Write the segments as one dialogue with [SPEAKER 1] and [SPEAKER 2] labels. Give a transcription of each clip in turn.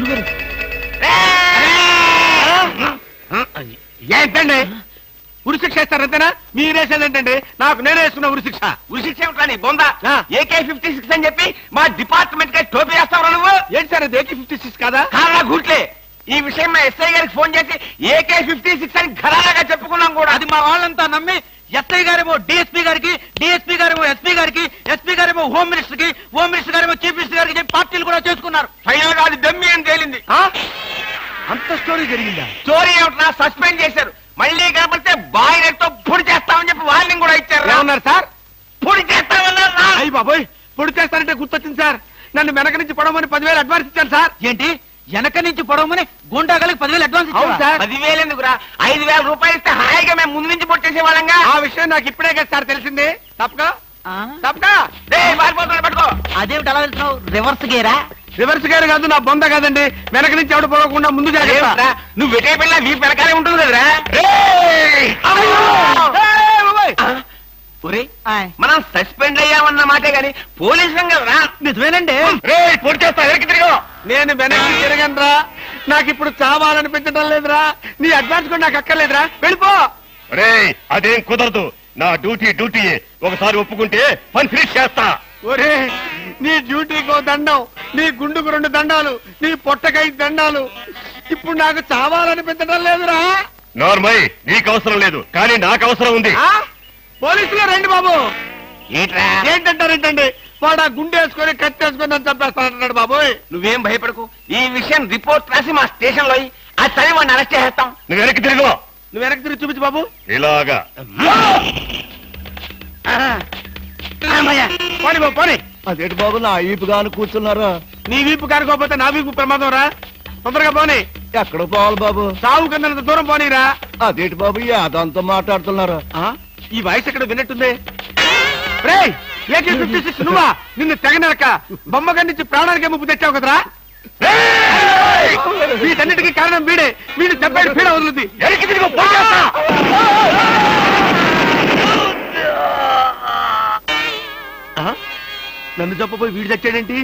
[SPEAKER 1] గురుగారు
[SPEAKER 2] ఏంటండి ఉరిశిక్ష ఇస్తారంతేనా మీరేసేదేంటండి నాకు నేనే వేసుకున్న ఉరిశిక్ష
[SPEAKER 3] ఉరిశిక్ష ఏమిట్రా నీ బొంద
[SPEAKER 2] ఆ.
[SPEAKER 3] ఏకే ఫిఫ్టీ సిక్స్ అని చెప్పి మా డిపార్ట్మెంట్ కి టోపీ వేస్తావు నువ్వు
[SPEAKER 2] ఏంటి సార్ అది ఏకి ఫిఫ్టీ సిక్స్ కాదా
[SPEAKER 3] కారణా గుట్లే ఈ విషయం మా ఎస్ఐ గారికి ఫోన్ చేసి ఏకే ఫిఫ్టీ సిక్స్ అని ఘరాగా చెప్పుకున్నాం కూడా
[SPEAKER 1] అది మా వాళ్ళంతా నమ్మి ఎస్ఐ గారేమో డిఎస్పీ గారికి డిఎస్పీ గారేమో ఎస్పీ గారికి ఎస్పీ గారేమో హోమ్ మినిస్టర్ కి హోమ్ మినిస్టర్ గారేమో చీఫ్ మినిస్టర్ గారికి చెప్పి పార్టీలు కూడా చేసుకున్నారు
[SPEAKER 3] ఫైనల్ గా అది దమ్మి అని తేలింది
[SPEAKER 2] ఆ? అంత స్టోరీ జరిగిందా
[SPEAKER 3] స్టోరీ ఏమిట్రా సస్పెండ్ చేశారు మళ్ళీ కనపడితే బాయిలర్ తో పొడి చేస్తామని చెప్పి వార్నింగ్ కూడా ఇచ్చారు
[SPEAKER 2] ఏమన్నారు సార్
[SPEAKER 3] పొడి చేస్తామన్నారు రా.
[SPEAKER 2] అయ్యి బాబోయ్ పొడి చేస్తారంటే గుర్తొచ్చింది సార్ నన్ను వెనక నుంచి పడమని పదివేలు అడ్వాన్స్ ఇచ్చాను సార్
[SPEAKER 1] ఏంటి వెనక నుంచి పొడవమని గుండాగలకి పదివేలు అడ్వాన్స్
[SPEAKER 2] అవును
[SPEAKER 1] ఇచ్చావా?
[SPEAKER 2] సార్
[SPEAKER 3] పదివేలు ఎందుకురా ఐదు వేల రూపాయలు ఇస్తే హాయిగా మేము ముందు నుంచి పొట్టేసే వాళ్ళంగా
[SPEAKER 2] ఆ విషయం నాకు ఇప్పుడే కదా సార్ తెలిసింది తప్పగా
[SPEAKER 1] ఆ?
[SPEAKER 2] తప్పగా
[SPEAKER 3] పారిపోతున్నాడు పట్టుకో
[SPEAKER 1] అదేమిటి అలా వెళ్తున్నావు రివర్స్ గేరా
[SPEAKER 2] రివర్స్ గారు కాదు నా బొంద కాదండి వెనక నుంచి ఎవడు పోకుండా ముందు జాగ్రత్త
[SPEAKER 3] అదేమిట్రా, నువ్వు వెటే పిల్ల వీపు వెనకాలే ఉంటుంది కదరా
[SPEAKER 2] ఏయ్ బాబోయ్!
[SPEAKER 3] ఒరే మనం సస్పెండ్ అయ్యామన్న మాటే గాని పోలీసులం కదరా
[SPEAKER 1] నిజమేనండి
[SPEAKER 3] రే పొడి చేస్తా వెనక్కి తిరిగి
[SPEAKER 2] నేను వెనక్కి తిరగనరా నాకు ఇప్పుడు చావాలనిపించడం లేదురా నీ అడ్వాన్స్ కూడా నాకు అక్కర్లేదురా వెళ్ళిపో
[SPEAKER 4] రే అదేం కుదరదు నా డ్యూటీ డ్యూటీ ఒకసారి ఒప్పుకుంటే పని ఫినిష్ చేస్తా
[SPEAKER 2] ఒరే నీ డ్యూటీకో దండం నీ గుండుకు రెండు దండాలు నీ పొట్టకై దండాలు ఇప్పుడు నాకు చావాలనిపించడం లేదురా
[SPEAKER 4] నార్మల్ నీకు అవసరం లేదు కానీ నాకు అవసరం ఉంది
[SPEAKER 2] ఆ? పోలీసులు రండి బాబు
[SPEAKER 3] ఏంట్రా
[SPEAKER 2] ఏంటంటారేంటండి వాడు ఆ గుండె వేసుకొని కత్తి వేసుకొని నన్ను చంపేస్తానంటున్నాడు బాబోయ్
[SPEAKER 3] నువ్వేం భయపడకు ఈ విషయం రిపోర్ట్ రాసి మా స్టేషన్ లో ఆ చదివి వాడిని అరెస్ట్ చేస్తాం
[SPEAKER 4] నువ్వు వెనక్కి తిరుగు
[SPEAKER 2] నువ్వు వెనక్కి తిరిగి చూపించు బాబు
[SPEAKER 4] ఇలాగా
[SPEAKER 2] పోనీ బాబు పోనీ
[SPEAKER 5] అదేంటి బాబు నా ఈపుగాను కూర్చున్నారా
[SPEAKER 2] నీ వీపు కారుకోకపోతే నా వీపు ప్రమాదం రా తొందరగా పోనీ
[SPEAKER 5] ఎక్కడ పోవాలి బాబు
[SPEAKER 2] సాగు కింద దూరం పోనీరా
[SPEAKER 5] అదేంటి బాబు యాదంతో మాట్లాడుతున్నారా
[SPEAKER 2] ఆ? ఈ వాయిస్ ఎక్కడ విన్నట్టుంది రే ఏకే ఫిఫ్టీ సిక్స్ నువ్వా నిన్ను తెగనరక బొమ్మగారి నుంచి ప్రాణానికే ముప్పు తెచ్చావు కదరా రేయ్! వీటన్నిటికీ కారణం వీడే వీడు దెబ్బడి పీడ వదులుద్ది
[SPEAKER 4] వెనక్కి తిరుగు పొడి చేస్తా
[SPEAKER 2] ఆ? నన్ను చెప్పబోయి వీడు చచ్చాడేంటి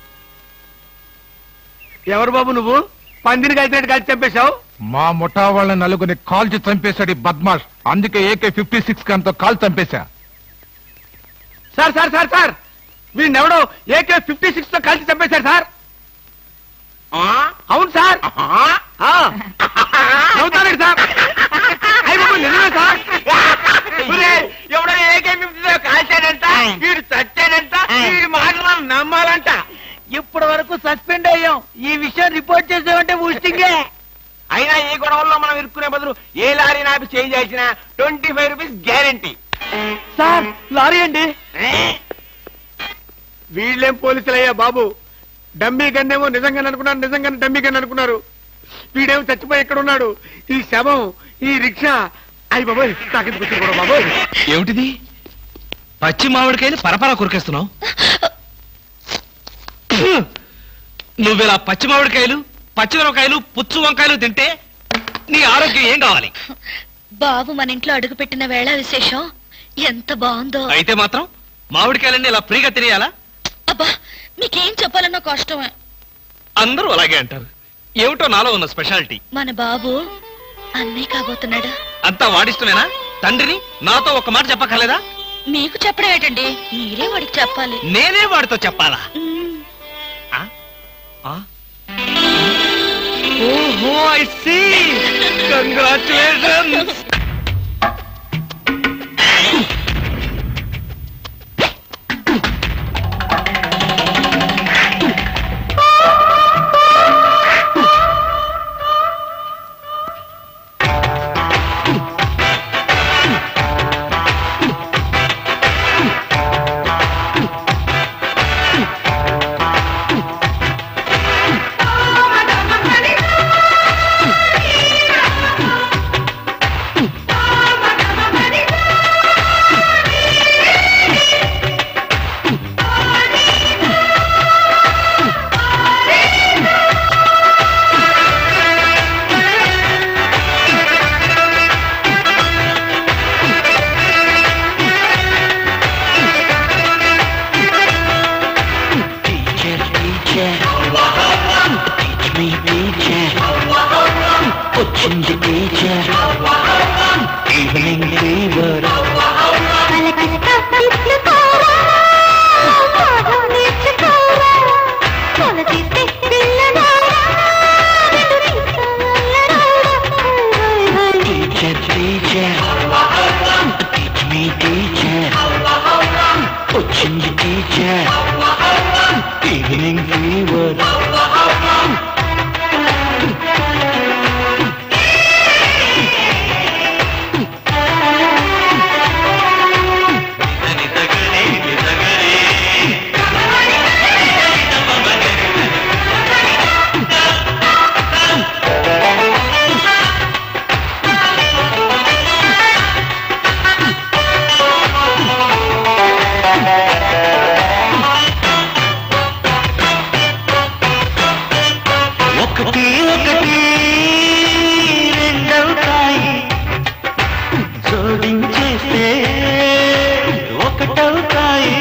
[SPEAKER 2] ఎవరు బాబు నువ్వు పందిని కలిసినట్టు కలిసి చంపేశావు
[SPEAKER 6] మా ముఠా వాళ్ళ నలుగురిని కాల్చి చంపేశాడు ఈ బద్మాష్ అందుకే ఏకే ఫిఫ్టీ సిక్స్ గన్తో కాల్ చంపేశా
[SPEAKER 2] సార్ సార్ సార్ సార్ వీడిని ఎవడో ఏకే ఫిఫ్టీ సిక్స్ తో కలిసి చంపేశారు సార్ అవును సార్ ఆ. నవ్వుతారండి సార్ అయ్య బాబు నిజమే సార్
[SPEAKER 3] ఎవడో ఏకే ఫిఫ్టీలో కాల్చాడంట వీడు చచ్చాడంట వీడి మాటలు మనం నమ్మాలంట
[SPEAKER 1] ఇప్పటి వరకు సస్పెండ్ అయ్యాం ఈ విషయం రిపోర్ట్ చేసామంటే ఊస్టింగే
[SPEAKER 3] అయినా ఈ గొడవల్లో మనం ఇరుక్కునే బదులు ఏ లారీ నాపి చేంజ్ చేసిన twenty five rupees guarantee
[SPEAKER 2] sir lorry అండి వీళ్ళేం పోలీసులయ్యా బాబు డమ్మీ గన్నేమో నిజంగానే అనుకున్నారు నిజంగానే డమ్మీ గన్ అనుకున్నారు వీడేమో చచ్చిపోయి ఎక్కడ ఉన్నాడు ఈ శవం ఈ రిక్షా అయ్యి బాబోయ్ నాకెందుకు వచ్చింది కూడా బాబోయ్
[SPEAKER 7] ఏమిటిది పచ్చి మామిడికాయలు పరపరా కొరికేస్తున్నావు నువ్వు ఇలా పచ్చి మామిడికాయలు పచ్చి మిరపకాయలు పుచ్చు వంకాయలు తింటే నీ ఆరోగ్యం ఏం కావాలి
[SPEAKER 8] బాబు మన ఇంట్లో అడుగుపెట్టిన వేళ విశేషం ఎంత బాగుందో
[SPEAKER 7] అయితే మాత్రం మామిడికాయలన్నీ ఇలా ఫ్రీగా తినేయాలా
[SPEAKER 8] అబ్బా మీకేం చెప్పాలన్నా కష్టమే
[SPEAKER 7] అందరూ అలాగే అంటారు ఏమిటో నాలో ఉన్న స్పెషాలిటీ
[SPEAKER 8] మన బాబు అన్నయ్య కాబోతున్నాడు
[SPEAKER 7] అంతా వాడిష్టమేనా తండ్రిని నాతో ఒక మాట చెప్పక్కర్లేదా
[SPEAKER 8] మీకు చెప్పడం ఏంటండి మీరే వాడికి చెప్పాలి
[SPEAKER 7] నేనే వాడితో చెప్పాలా
[SPEAKER 8] మ్మ్.
[SPEAKER 7] ఆ? ఆ? ఓహో ఐ సీ కంగ్రాచులేషన్స్
[SPEAKER 9] వచ్చింది teacher evening fever teacher teacher teach me teacher వచ్చింది టీచర్ ఈవినింగ్ ఫీవర్ ఒకటి ఒకటి రెండవుతాయి జోడించేస్తే ఒకటవుతాయి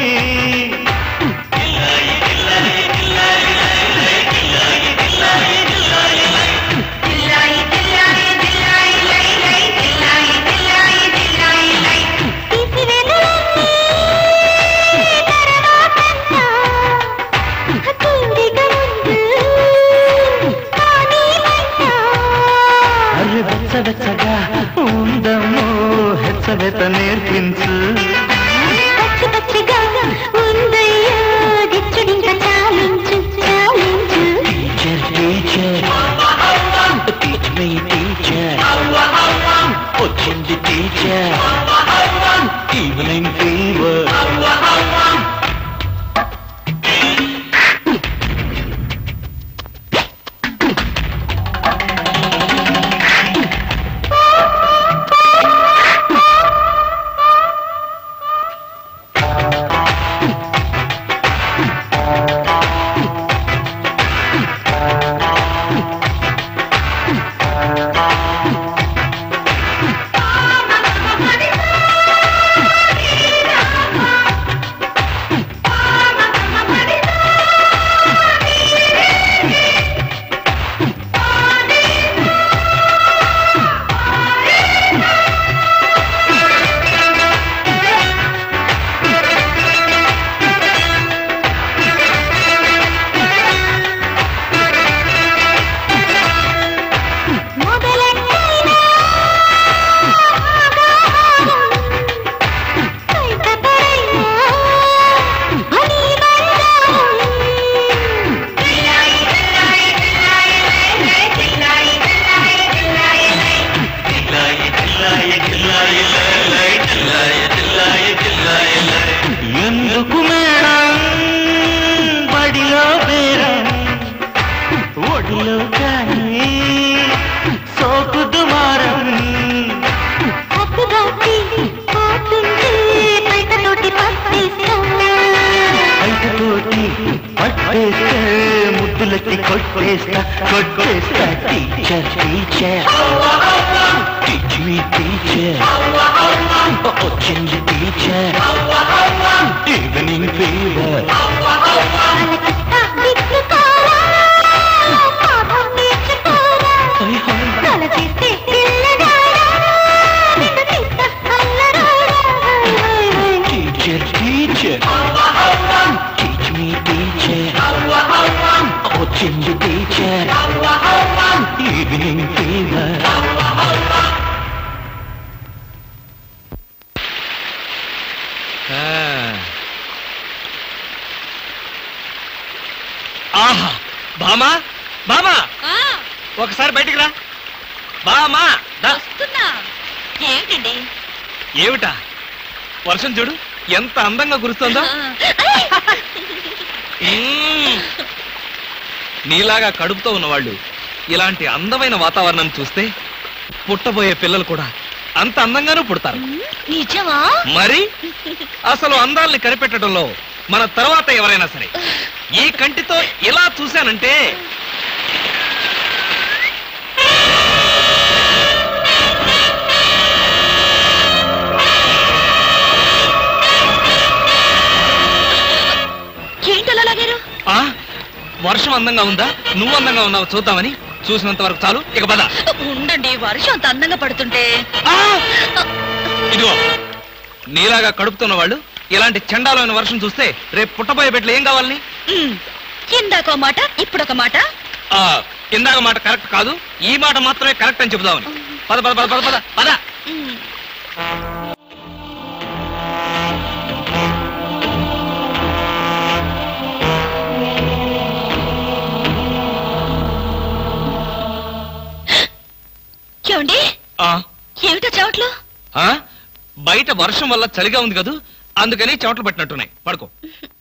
[SPEAKER 9] అర్రె వెచ్చవెచ్చగా ఉందమ్మో హెచ్చవెత నేర్పించు teacher teacher teach me teacher వచ్చింది టీచర్ ఈవినింగ్ ఫీవర్ ఎందుకు మేడం బడిలో బేరం ఒడిలో కానీ సోకు దుమారం బయటతోటి పట్టేస్తే ముద్దులకి కొట్టేస్తా కొట్టేస్తా teacher teacher teach me teacher వచ్చింది teacher evening fever teacher teacher teach me teacher వచ్చింది టీచర్ ఈవినింగ్ ఫీవర్
[SPEAKER 7] ఆహా బామా బామా ఒకసారి బయటికి రా బామా దా.
[SPEAKER 8] వస్తున్నా ఏమిటండి
[SPEAKER 7] ఏమిటా వర్షం చూడు ఎంత అందంగా కురుస్తుందో మ్మ్. నీలాగా కడుపుతో ఉన్నవాళ్ళు ఇలాంటి అందమైన వాతావరణం చూస్తే పుట్టబోయే పిల్లలు కూడా అంత అందంగానూ పుడతారు
[SPEAKER 8] నిజమా
[SPEAKER 7] మరి అసలు అందాల్ని కనిపెట్టడంలో మన తర్వాత ఎవరైనా సరే ఈ కంటితో ఇలా చూశానంటే
[SPEAKER 8] ఏంటలా లాగారు
[SPEAKER 7] ఆ వర్షం అందంగా ఉందా నువ్వు అందంగా ఉన్నావు చూద్దామని చూసినంత వరకు చాలు ఇక పద
[SPEAKER 8] ఉండండి వర్షం అంత అందంగా పడుతుంటే
[SPEAKER 7] ఆ! ఇదిగో నీలాగా కడుపుతున్న వాళ్ళు ఇలాంటి చండాలమైన వర్షం చూస్తే రేపు పుట్టబోయే బిడ్డలు ఏం కావాలని
[SPEAKER 8] ఉమ్, ఇందాక మాట ఇప్పుడొక మాట
[SPEAKER 7] ఆ, ఇందాక మాట కరెక్ట్ కాదు ఈ మాట మాత్రమే కరెక్ట్ అని చెబుదామని పద పద పద పద పద పద
[SPEAKER 8] ఉమ్. ఏమండి
[SPEAKER 7] ఆ,
[SPEAKER 8] ఏమిటో చెవట్లు
[SPEAKER 7] ఆ? బయట వర్షం వల్ల చలిగా ఉంది కదూ అందుకని చెమటలు పట్టినట్టున్నాయి పడుకో